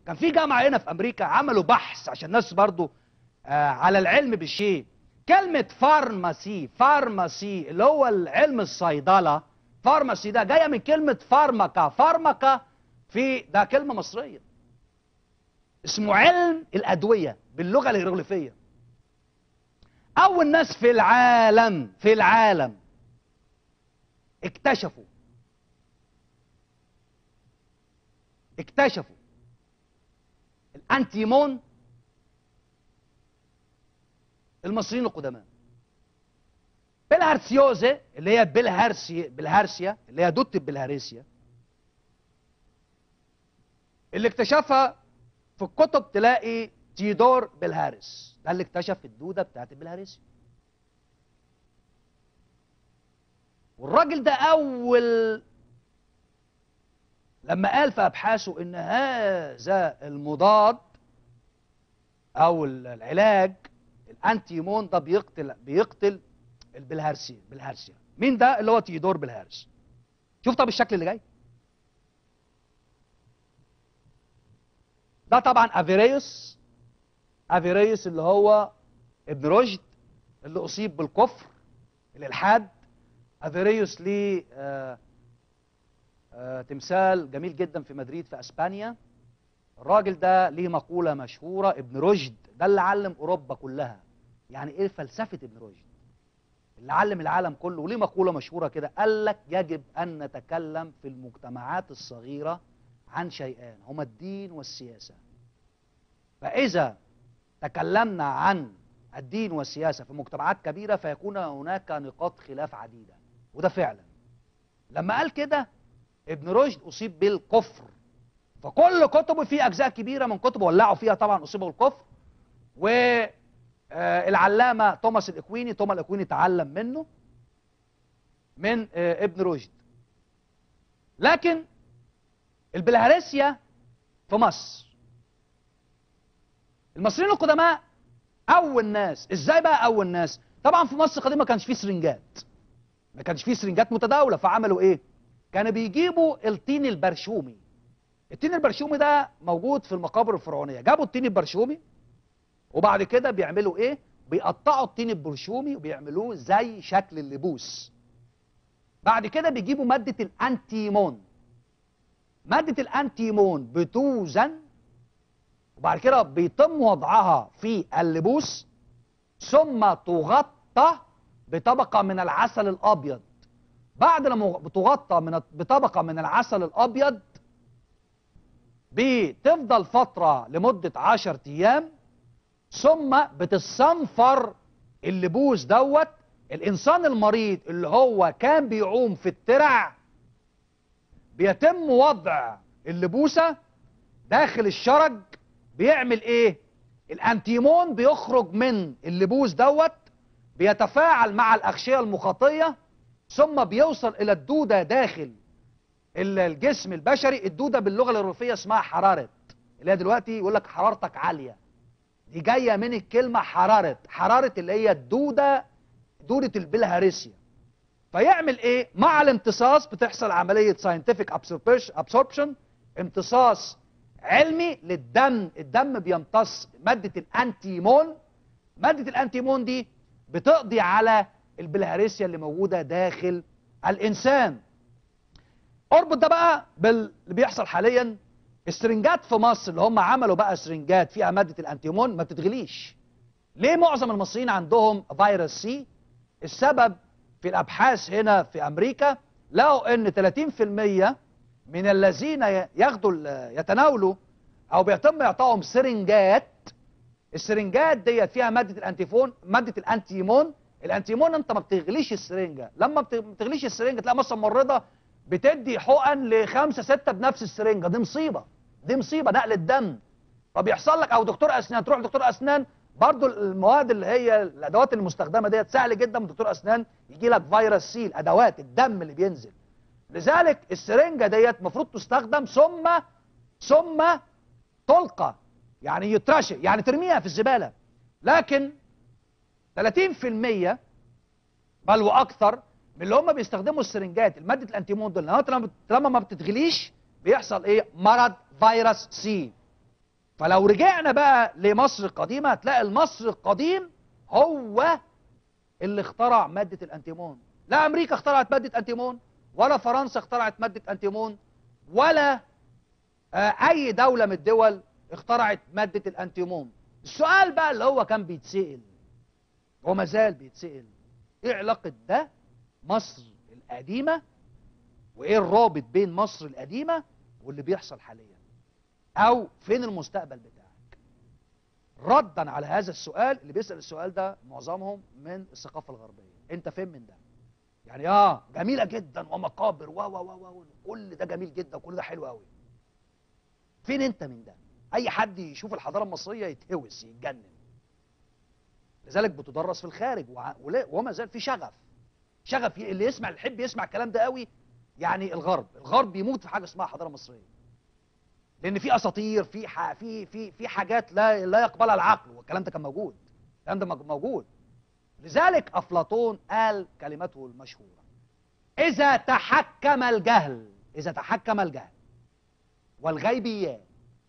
كان في جامعه هنا في امريكا عملوا بحث عشان الناس برضو آه على العلم بالشيء كلمه فارماسي فارماسي اللي هو العلم الصيدله فارماسي ده جايه من كلمه فارماكا فارماكا في ده كلمه مصريه اسمه علم الادويه باللغه الهيروغليفيه اول ناس في العالم في العالم اكتشفوا اكتشفوا الانتيمون المصريين القدماء بالهارسيوزي اللي هي بالهارسي بالهارسيا اللي هي دوت بالهارسيا اللي اكتشفها في الكتب تلاقي تيودور بالهارس ده اللي اكتشف الدوده بتاعت بالهارسيا والراجل ده اول لما قال في ابحاثه ان هذا المضاد او العلاج الانتيمون ده بيقتل بيقتل البلهارسيا بالهارسيا مين ده اللي هو تيودور بالهارس شوف طب الشكل اللي جاي ده طبعا افيريوس افيريوس اللي هو ابن رشد اللي اصيب بالكفر الالحاد افيريوس ليه آه آه تمثال جميل جدا في مدريد في اسبانيا الراجل ده ليه مقوله مشهوره ابن رشد ده اللي علم اوروبا كلها يعني ايه فلسفه ابن رشد اللي علم العالم كله وليه مقوله مشهوره كده قال لك يجب ان نتكلم في المجتمعات الصغيره عن شيئان هما الدين والسياسه فاذا تكلمنا عن الدين والسياسه في مجتمعات كبيره فيكون هناك نقاط خلاف عديده وده فعلا لما قال كده ابن رشد اصيب بالكفر فكل كتبه في اجزاء كبيره من كتبه ولعوا فيها طبعا اصيبه بالكفر والعلامه توماس الاكويني توما الاكويني تعلم منه من ابن رشد لكن البلهارسيا في مصر المصريين القدماء اول ناس ازاي بقى اول ناس طبعا في مصر القديمه ما كانش فيه سرنجات ما كانش فيه سرنجات متداوله فعملوا ايه كانوا بيجيبوا الطين البرشومي الطين البرشومي ده موجود في المقابر الفرعونيه جابوا الطين البرشومي وبعد كده بيعملوا ايه بيقطعوا الطين البرشومي وبيعملوه زي شكل اللبوس بعد كده بيجيبوا ماده الانتيمون ماده الانتيمون بتوزن وبعد كده بيتم وضعها في اللبوس ثم تغطى بطبقه من العسل الابيض بعد لما بتغطى من بطبقه من العسل الابيض بتفضل فتره لمده 10 ايام ثم بتصنفر اللبوس دوت الانسان المريض اللي هو كان بيعوم في الترع بيتم وضع اللبوسه داخل الشرج بيعمل ايه الانتيمون بيخرج من اللبوس دوت بيتفاعل مع الاغشيه المخاطيه ثم بيوصل الى الدوده داخل الجسم البشري الدوده باللغه الهيروغليفيه اسمها حراره اللي هي دلوقتي يقول لك حرارتك عاليه دي جايه من الكلمه حراره حراره اللي هي الدوده دوده البلهارسيا فيعمل ايه مع الامتصاص بتحصل عمليه ساينتفك ابسوربشن امتصاص علمي للدم الدم بيمتص ماده الانتيمون ماده الانتيمون دي بتقضي على البلهارسيا اللي موجوده داخل الانسان اربط ده بقى باللي بيحصل حاليا السرنجات في مصر اللي هم عملوا بقى سرنجات فيها ماده الانتيمون ما بتتغليش ليه معظم المصريين عندهم فيروس سي السبب في الابحاث هنا في امريكا لقوا ان 30% من الذين ياخدوا يتناولوا او بيتم اعطائهم سرنجات السرنجات ديت فيها ماده الانتيفون ماده الانتيمون الانتيمون انت ما بتغليش السرنجه لما بتغليش السرنجه تلاقي مثلا ممرضه بتدي حقن لخمسه سته بنفس السرنجه دي مصيبه دي مصيبه نقل الدم فبيحصل لك او دكتور اسنان تروح لدكتور اسنان برضو المواد اللي هي الادوات المستخدمه ديت سهل جدا من دكتور اسنان يجي لك فيروس سي الادوات الدم اللي بينزل لذلك السرنجه ديت المفروض تستخدم ثم ثم تلقى يعني يترش يعني ترميها في الزباله لكن 30% بل واكثر من اللي هم بيستخدموا السرنجات الماده الانتيمون دول لما لما ما بتتغليش بيحصل ايه مرض فيروس سي فلو رجعنا بقى لمصر القديمة هتلاقي المصر القديم هو اللي اخترع مادة الانتيمون لا امريكا اخترعت مادة انتيمون ولا فرنسا اخترعت مادة انتيمون ولا آه، اي دولة من الدول اخترعت مادة الانتيمون السؤال بقى اللي هو كان بيتسأل وما زال بيتسأل ايه علاقة ده مصر القديمة وايه الرابط بين مصر القديمة واللي بيحصل حاليا او فين المستقبل بتاعك ردا على هذا السؤال اللي بيسأل السؤال ده معظمهم من الثقافة الغربية انت فين من ده يعني اه جميلة جدا ومقابر و و و و كل ده جميل جدا وكل ده حلو قوي فين انت من ده اي حد يشوف الحضارة المصرية يتهوس يتجنن لذلك بتدرس في الخارج وع- ولا- وما زال في شغف شغف ي- اللي يسمع اللي يحب يسمع الكلام ده قوي يعني الغرب الغرب بيموت في حاجه اسمها حضاره مصريه لان في اساطير في ح... في في في حاجات لا لا يقبلها العقل والكلام ده كان موجود الكلام ده مج- موجود لذلك افلاطون قال كلمته المشهوره اذا تحكم الجهل اذا تحكم الجهل والغيبيات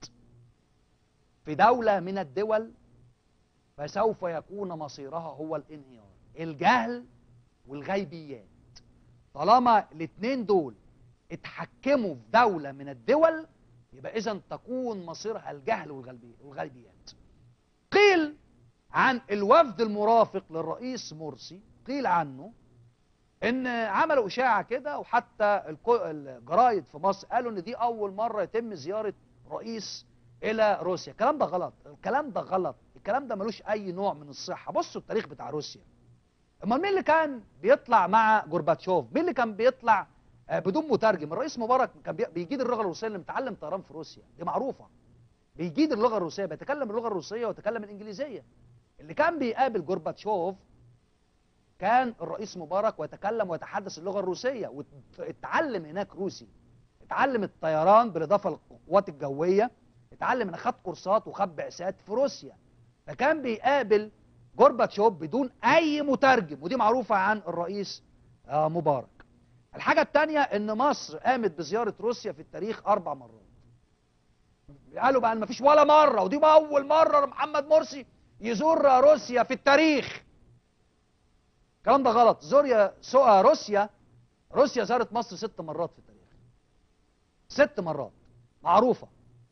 في دوله من الدول فسوف يكون مصيرها هو الانهيار الجهل والغيبيات طالما الاثنين دول اتحكموا في دولة من الدول يبقى اذا تكون مصيرها الجهل والغلبي- والغيبيات قيل عن الوفد المرافق للرئيس مرسي قيل عنه ان عملوا اشاعة كده وحتى الكو- الجرايد في مصر قالوا ان دي اول مرة يتم زيارة رئيس الى روسيا الكلام ده غلط الكلام ده غلط الكلام ده ملوش اي نوع من الصحة بصوا التاريخ بتاع روسيا امال مين اللي كان بيطلع مع جورباتشوف مين اللي كان بيطلع آه، بدون مترجم الرئيس مبارك كان بي- بيجيد اللغه الروسيه اللي متعلم طيران في روسيا دي معروفه بيجيد اللغه الروسيه بيتكلم اللغه الروسيه ويتكلم الانجليزيه اللي كان بيقابل جورباتشوف كان الرئيس مبارك ويتكلم ويتحدث اللغه الروسيه واتعلم هناك روسي اتعلم الطيران بالاضافه للقوات الجويه اتعلم ان خد كورسات وخد بعثات في روسيا فكان بيقابل جورباتشوف بدون اي مترجم ودي معروفه عن الرئيس آه، مبارك الحاجه الثانيه ان مصر قامت بزياره روسيا في التاريخ اربع مرات قالوا بقى ان مفيش ولا مره ودي بقى اول مره محمد مرسي يزور روسيا في التاريخ الكلام ده غلط زوريا سو روسيا روسيا زارت مصر ست مرات في التاريخ ست مرات معروفه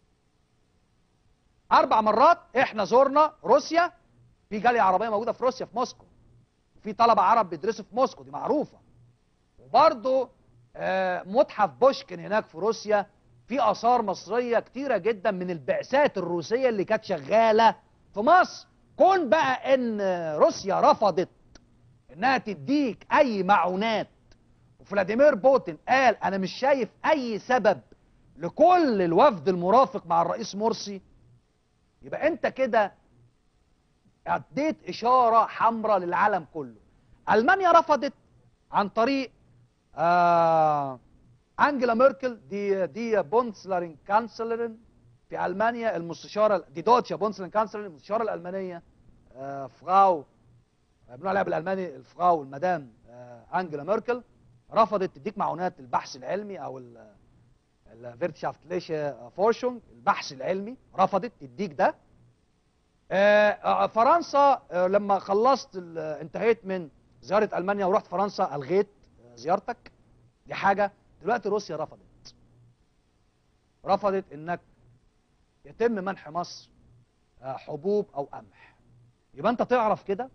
اربع مرات احنا زرنا روسيا في جاليه عربيه موجوده في روسيا في موسكو في طلبه عرب بيدرسوا في موسكو دي معروفه وبرضه آه، متحف بوشكن هناك في روسيا في اثار مصريه كتيره جدا من البعثات الروسيه اللي كانت شغاله في مصر كون بقى ان روسيا رفضت انها تديك اي معونات وفلاديمير بوتين قال انا مش شايف اي سبب لكل الوفد المرافق مع الرئيس مرسي يبقى انت كده اديت اشاره حمراء للعالم كله المانيا رفضت عن طريق آه انجلا ميركل دي دي بونسلرين كانسلرين في المانيا المستشاره دي دوتشا بونسلرين كانسلرين المستشاره الالمانيه آه فراو بنقول عليها بالالماني الفراو المدام آه انجلا ميركل رفضت تديك معونات البحث العلمي او الفيرتشافتليشه فورشونج البحث العلمي رفضت تديك ده آه، آه، فرنسا آه، لما خلصت ال- انتهيت من زيارة ألمانيا ورحت فرنسا ألغيت آه، زيارتك دي حاجة دلوقتي روسيا رفضت رفضت انك يتم منح مصر آه، حبوب او قمح يبقى انت تعرف كده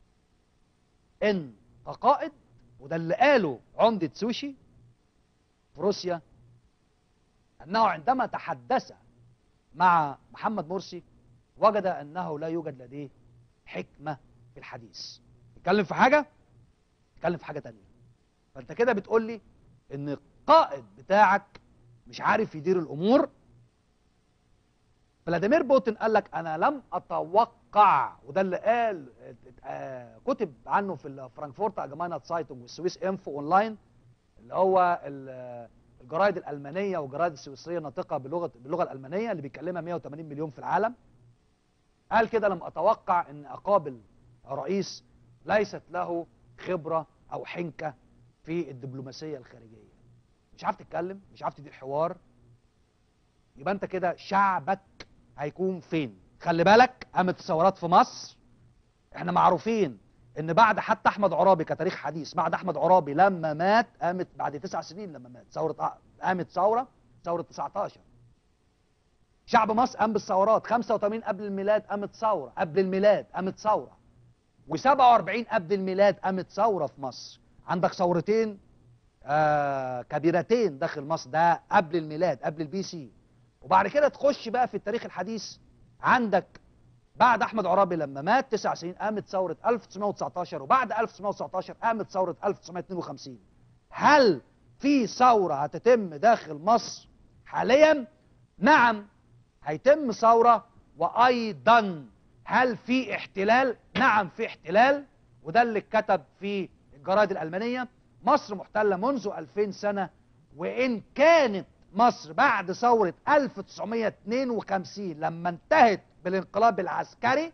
ان كقائد وده اللي قاله عمدة سوشي في روسيا انه عندما تحدث مع محمد مرسي وجد انه لا يوجد لديه حكمه في الحديث يتكلم في حاجه يتكلم في حاجه تانية فانت كده بتقول لي ان القائد بتاعك مش عارف يدير الامور فلاديمير بوتين قال لك انا لم اتوقع وده اللي قال آه، كتب عنه في الفرانكفورت الجماينة سايتونج والسويس انفو اونلاين اللي هو ال- الجرايد الالمانيه والجرايد السويسريه الناطقه بلغه باللغه الالمانيه اللي بيتكلمها 180 مليون في العالم قال كده لم اتوقع ان اقابل رئيس ليست له خبره او حنكه في الدبلوماسيه الخارجيه مش عارف تتكلم مش عارف تدير حوار يبقى انت كده شعبك هيكون فين خلي بالك قامت الثورات في مصر احنا معروفين ان بعد حتى احمد عرابي كتاريخ حديث بعد احمد عرابي لما مات قامت بعد تسع سنين لما مات ثوره قامت ثوره ثوره 19 شعب مصر قام بالثورات 85 قبل الميلاد قامت ثوره قبل الميلاد قامت ثوره و47 قبل الميلاد قامت ثوره في مصر عندك ثورتين آه كبيرتين داخل مصر ده قبل الميلاد قبل البي سي وبعد كده تخش بقى في التاريخ الحديث عندك بعد احمد عرابي لما مات تسع سنين قامت ثوره 1919 وبعد 1919 قامت ثوره 1952 هل في ثوره هتتم داخل مصر حاليا نعم هيتم ثوره وايضا هل في احتلال نعم في احتلال وده اللي اتكتب في الجرائد الالمانيه مصر محتله منذ 2000 سنه وان كانت مصر بعد ثوره 1952 لما انتهت بالانقلاب العسكري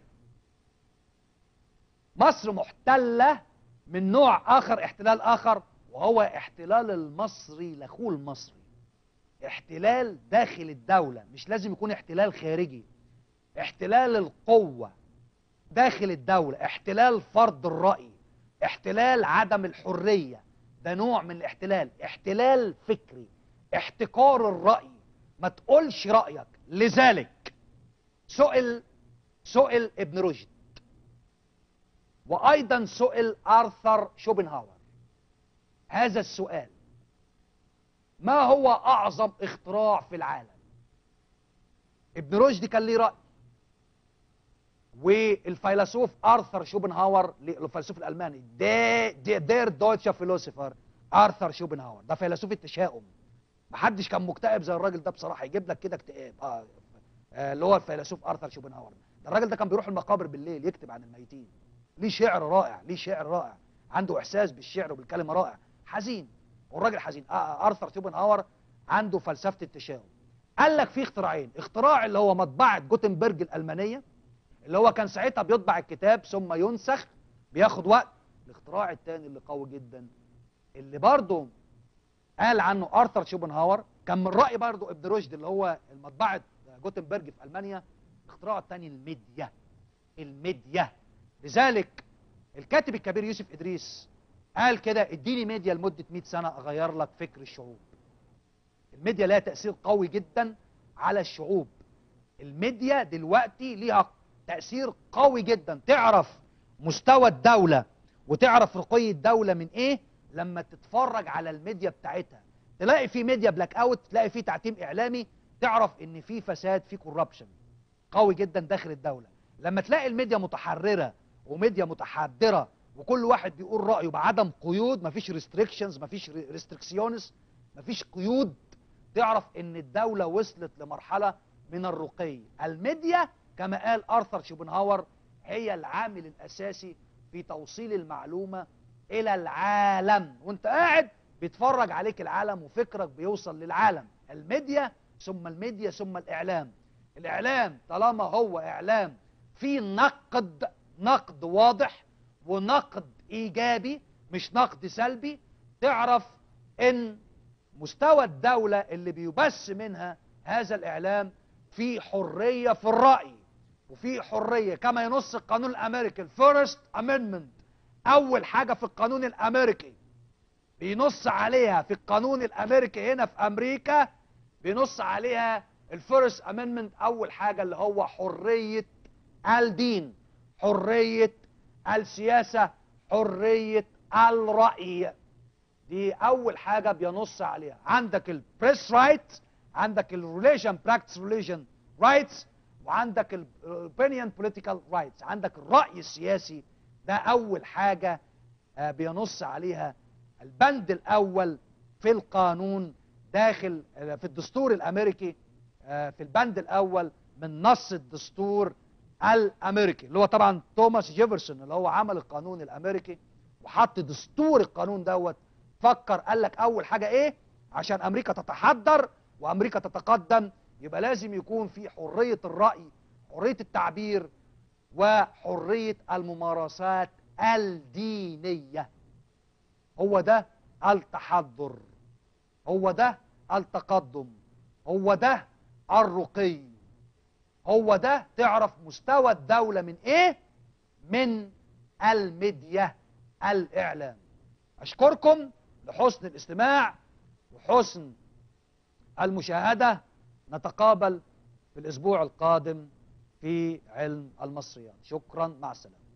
مصر محتلة من نوع آخر احتلال آخر وهو احتلال المصري لاخوه المصري احتلال داخل الدولة مش لازم يكون احتلال خارجي احتلال القوة داخل الدولة احتلال فرض الرأي احتلال عدم الحرية ده نوع من الاحتلال احتلال فكري احتكار الرأي ما تقولش رأيك لذلك سئل سئل ابن رشد وايضا سئل ارثر شوبنهاور هذا السؤال ما هو اعظم اختراع في العالم ابن رشد كان ليه راي والفيلسوف ارثر شوبنهاور الفيلسوف الالماني دي دير دوتشا فيلوسوفر ارثر شوبنهاور ده فيلسوف التشاؤم محدش كان مكتئب زي الراجل ده بصراحه يجيب لك كده اكتئاب اه اللي هو الفيلسوف ارثر شوبنهاور ده الراجل ده كان بيروح المقابر بالليل يكتب عن الميتين ليه شعر رائع ليه شعر رائع عنده احساس بالشعر وبالكلمه رائع حزين والراجل حزين ارثر شوبنهاور عنده فلسفه التشاؤم قال لك في اختراعين اختراع اللي هو مطبعه جوتنبرج الالمانيه اللي هو كان ساعتها بيطبع الكتاب ثم ينسخ بياخد وقت الاختراع الثاني اللي قوي جدا اللي برضه قال عنه ارثر شوبنهاور كان من راي برضه ابن رشد اللي هو المطبعه جوتنبرج في المانيا اختراعه الثاني الميديا الميديا لذلك الكاتب الكبير يوسف ادريس قال كده اديني ميديا لمده 100 سنه اغير لك فكر الشعوب الميديا لها تاثير قوي جدا على الشعوب الميديا دلوقتي ليها تاثير قوي جدا تعرف مستوى الدوله وتعرف رقي الدوله من ايه لما تتفرج على الميديا بتاعتها تلاقي في ميديا بلاك اوت تلاقي في تعتيم اعلامي تعرف ان في فساد في كوربشن قوي جدا داخل الدوله لما تلاقي الميديا متحرره وميديا متحضره وكل واحد بيقول رايه بعدم قيود مفيش ريستريكشنز مفيش ريستريكسيونز مفيش قيود تعرف ان الدوله وصلت لمرحله من الرقي الميديا كما قال ارثر شوبنهاور هي العامل الاساسي في توصيل المعلومه الى العالم وانت قاعد بيتفرج عليك العالم وفكرك بيوصل للعالم الميديا ثم الميديا ثم الإعلام الإعلام طالما هو إعلام في نقد نقد واضح ونقد إيجابي مش نقد سلبي تعرف إن مستوى الدولة اللي بيبث منها هذا الإعلام في حرية في الرأي وفي حرية كما ينص القانون الأمريكي الفيرست أمندمنت أول حاجة في القانون الأمريكي بينص عليها في القانون الأمريكي هنا في أمريكا بينص عليها الفيرست امندمنت اول حاجه اللي هو حريه الدين حريه السياسه حريه الراي دي اول حاجه بينص عليها عندك البريس رايت عندك الريليشن براكتس ريليشن رايتس وعندك الاوبينيون بوليتيكال رايتس عندك الراي السياسي ده اول حاجه بينص عليها البند الاول في القانون داخل في الدستور الامريكي في البند الاول من نص الدستور الامريكي اللي هو طبعا توماس جيفرسون اللي هو عمل القانون الامريكي وحط دستور القانون دوت فكر قال لك اول حاجه ايه عشان امريكا تتحضر وامريكا تتقدم يبقى لازم يكون في حريه الراي حريه التعبير وحريه الممارسات الدينيه هو ده التحضر هو ده التقدم هو ده الرقي هو ده تعرف مستوى الدولة من ايه من الميديا الاعلام اشكركم لحسن الاستماع وحسن المشاهدة نتقابل في الاسبوع القادم في علم المصريات شكرا مع السلامة